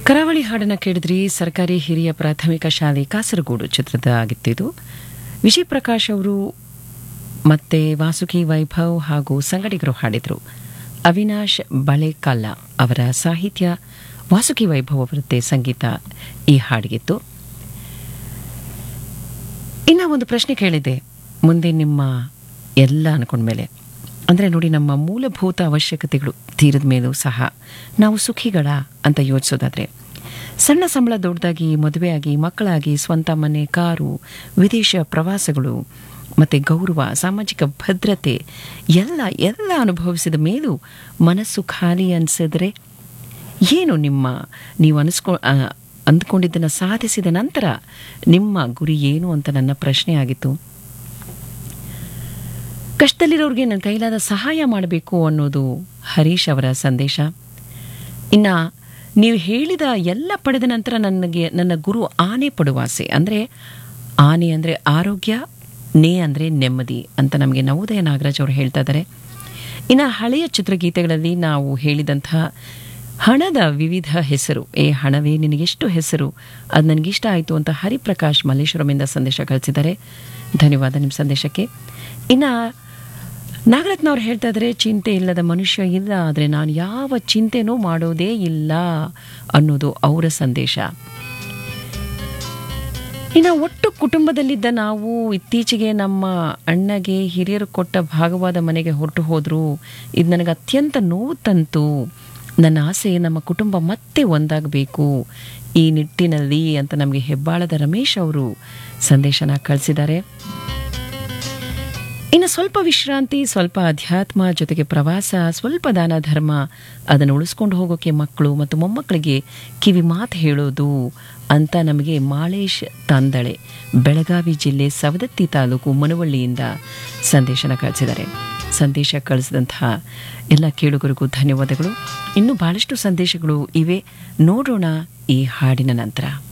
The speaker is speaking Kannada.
ಕರಾವಳಿ ಹಾಡನ್ನ ಕೇಳಿದ್ರಿ ಸರ್ಕಾರಿ ಹಿರಿಯ ಪ್ರಾಥಮಿಕ ಶಾಲೆ ಕಾಸರಗೋಡು ಚಿತ್ರದ ಆಗಿತ್ತಿದು ವಿಜಯ್ ಪ್ರಕಾಶ್ ಅವರು ಮತ್ತೆ ವಾಸುಕಿ ವೈಭವ್ ಹಾಗೂ ಸಂಗಡಿಗರು ಹಾಡಿದರು ಅವಿನಾಶ್ ಬಳೆಕಲ್ಲ ಅವರ ಸಾಹಿತ್ಯ ವಾಸುಕಿ ವೈಭವ್ ಅವರದ್ದೇ ಸಂಗೀತ ಈ ಹಾಡಿಗಿತ್ತು ಇನ್ನ ಒಂದು ಪ್ರಶ್ನೆ ಕೇಳಿದೆ ಮುಂದೆ ನಿಮ್ಮ ಎಲ್ಲ ಅನ್ಕೊಂಡ್ಮೇಲೆ ಅಂದರೆ ನೋಡಿ ನಮ್ಮ ಮೂಲಭೂತ ಅವಶ್ಯಕತೆಗಳು ತೀರದ ಮೇಲೂ ಸಹ ನಾವು ಸುಖಿಗಳ ಅಂತ ಯೋಚಿಸೋದಾದ್ರೆ ಸಣ್ಣ ಸಂಬಳ ದೊಡ್ಡದಾಗಿ ಮದುವೆಯಾಗಿ ಮಕ್ಕಳಾಗಿ ಸ್ವಂತ ಮನೆ ಕಾರು ವಿದೇಶ ಪ್ರವಾಸಗಳು ಮತ್ತು ಗೌರವ ಸಾಮಾಜಿಕ ಭದ್ರತೆ ಎಲ್ಲ ಎಲ್ಲ ಅನುಭವಿಸಿದ ಮೇಲೂ ಮನಸ್ಸು ಖಾಲಿ ಅನಿಸಿದ್ರೆ ಏನು ನಿಮ್ಮ ನೀವು ಅನಿಸ್ಕೊ ಆ, ಅಂದ್ಕೊಂಡಿದ್ದನ್ನು ಸಾಧಿಸಿದ ನಂತರ ನಿಮ್ಮ ಗುರಿ ಏನು ಅಂತ ನನ್ನ ಪ್ರಶ್ನೆ ಆಗಿತ್ತು ಕಷ್ಟದಲ್ಲಿರೋರಿಗೆ ನನ್ನ ಕೈಲಾದ ಸಹಾಯ ಮಾಡಬೇಕು ಅನ್ನೋದು ಹರೀಶ್ ಅವರ ಸಂದೇಶ ಇನ್ನು ನೀವು ಹೇಳಿದ ಎಲ್ಲ ಪಡೆದ ನಂತರ ನನಗೆ ನನ್ನ ಗುರು ಆನೆ ಪಡುವಾಸೆ ಅಂದರೆ ಆನೆ ಅಂದರೆ ಆರೋಗ್ಯ ನೇ ಅಂದರೆ ನೆಮ್ಮದಿ ಅಂತ ನಮಗೆ ನವೋದಯ ನಾಗರಾಜ್ ಅವರು ಹೇಳ್ತಾ ಇದ್ದಾರೆ ಇನ್ನು ಹಳೆಯ ಚಿತ್ರಗೀತೆಗಳಲ್ಲಿ ನಾವು ಹೇಳಿದಂತಹ ಹಣದ ವಿವಿಧ ಹೆಸರು ಏ ಹಣವೇ ನಿನಗೆಷ್ಟು ಹೆಸರು ಅದು ನನಗಿಷ್ಟ ಆಯಿತು ಅಂತ ಹರಿಪ್ರಕಾಶ್ ಮಲ್ಲೇಶ್ವರಮಿಂದ ಸಂದೇಶ ಕಳಿಸಿದ್ದಾರೆ ಧನ್ಯವಾದ ನಿಮ್ಮ ಸಂದೇಶಕ್ಕೆ ಇನ್ನು ನಾಗರತ್ನವ್ರು ಹೇಳ್ತಾ ಇದ್ದಾರೆ ಚಿಂತೆ ಇಲ್ಲದ ಮನುಷ್ಯ ಇಲ್ಲ ಆದರೆ ನಾನು ಯಾವ ಚಿಂತೆನೂ ಮಾಡೋದೇ ಇಲ್ಲ ಅನ್ನೋದು ಅವರ ಸಂದೇಶ ಇನ್ನು ಒಟ್ಟು ಕುಟುಂಬದಲ್ಲಿದ್ದ ನಾವು ಇತ್ತೀಚೆಗೆ ನಮ್ಮ ಅಣ್ಣಗೆ ಹಿರಿಯರು ಕೊಟ್ಟ ಭಾಗವಾದ ಮನೆಗೆ ಹೊರಟು ಹೋದ್ರು ಇದು ನನಗೆ ಅತ್ಯಂತ ನೋವು ತಂತು ನನ್ನ ಆಸೆ ನಮ್ಮ ಕುಟುಂಬ ಮತ್ತೆ ಒಂದಾಗಬೇಕು ಈ ನಿಟ್ಟಿನಲ್ಲಿ ಅಂತ ನಮಗೆ ಹೆಬ್ಬಾಳದ ರಮೇಶ್ ಅವರು ಸಂದೇಶನ ಕಳಿಸಿದ್ದಾರೆ ಇನ್ನು ಸ್ವಲ್ಪ ವಿಶ್ರಾಂತಿ ಸ್ವಲ್ಪ ಅಧ್ಯಾತ್ಮ ಜೊತೆಗೆ ಪ್ರವಾಸ ಸ್ವಲ್ಪ ದಾನ ಧರ್ಮ ಅದನ್ನು ಉಳಿಸ್ಕೊಂಡು ಹೋಗೋಕೆ ಮಕ್ಕಳು ಮತ್ತು ಮೊಮ್ಮಕ್ಕಳಿಗೆ ಕಿವಿ ಮಾತು ಹೇಳೋದು ಅಂತ ನಮಗೆ ಮಾಳೇಶ್ ತಾಂದಳೆ ಬೆಳಗಾವಿ ಜಿಲ್ಲೆ ಸವದತ್ತಿ ತಾಲೂಕು ಮನವಳ್ಳಿಯಿಂದ ಸಂದೇಶನ ಕಳಿಸಿದ್ದಾರೆ ಸಂದೇಶ ಕಳಿಸಿದಂತಹ ಎಲ್ಲ ಕೇಳುಗರಿಗೂ ಧನ್ಯವಾದಗಳು ಇನ್ನೂ ಬಹಳಷ್ಟು ಸಂದೇಶಗಳು ಇವೆ ನೋಡೋಣ ಈ ಹಾಡಿನ ನಂತರ